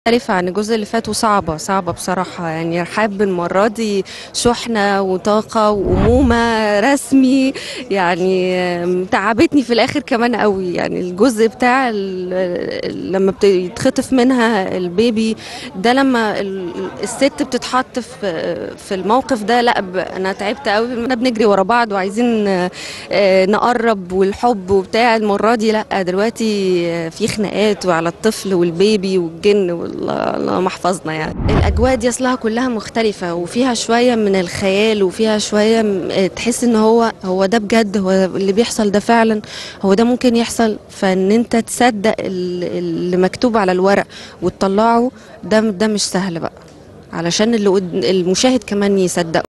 مختلفة عن الجزء اللي فات وصعبة صعبة بصراحة يعني رحاب المرة دي شحنة وطاقة وأمومة رسمي يعني آم، تعبتني في الآخر كمان قوي يعني الجزء بتاع ال- لما بيتخطف منها البيبي ده لما ال- الست بتتحط في في الموقف ده لا ب- أنا تعبت قوي احنا بنجري ورا بعض وعايزين آه، آه، نقرب والحب وبتاع المرة دي لا دلوقتي آه، في خناقات وعلى الطفل والبيبي والجن والله اللهم احفظنا يعني الاجواء دي اصلها كلها مختلفه وفيها شويه من الخيال وفيها شويه م- آه، تحس ان هو هو ده بجد هو اللي بيحصل ده فعلا هو ده ممكن يحصل فان انت تصدق ال- اللي مكتوب على الورق وتطلعه ده ده مش سهل بقى علشان اللي قد- المشاهد كمان يصدقه